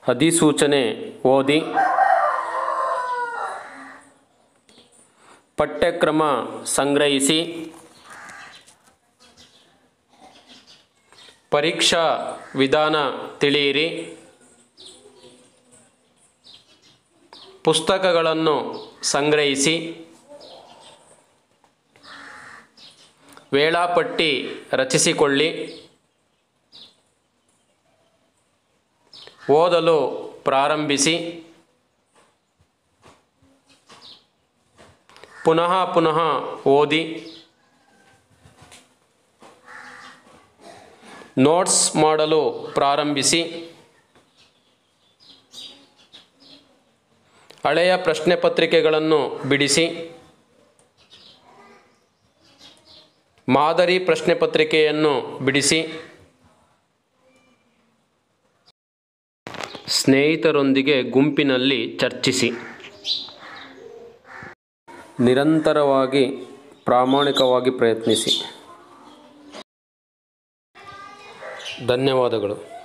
ಅಧಿಸೂಚನೆ ಓದಿ ಪಠ್ಯಕ್ರಮ ಸಂಗ್ರಹಿಸಿ ಪರೀಕ್ಷಾ ವಿಧಾನ ತಿಳಿಯಿರಿ ಪುಸ್ತಕಗಳನ್ನು ಸಂಗ್ರಹಿಸಿ ವೇಳಾಪಟ್ಟಿ ರಚಿಸಿಕೊಳ್ಳಿ ಓದಲು ಪ್ರಾರಂಭಿಸಿ ಪುನಃ ಪುನಃ ಓದಿ ನೋಟ್ಸ್ ಮಾಡಲು ಪ್ರಾರಂಭಿಸಿ ಹಳೆಯ ಪ್ರಶ್ನೆ ಪತ್ರಿಕೆಗಳನ್ನು ಬಿಡಿಸಿ ಮಾದರಿ ಪ್ರಶ್ನೆ ಪತ್ರಿಕೆಯನ್ನು ಬಿಡಿಸಿ ಸ್ನೇಹಿತರೊಂದಿಗೆ ಗುಂಪಿನಲ್ಲಿ ಚರ್ಚಿಸಿ ನಿರಂತರವಾಗಿ ಪ್ರಾಮಾಣಿಕವಾಗಿ ಪ್ರಯತ್ನಿಸಿ ಧನ್ಯವಾದಗಳು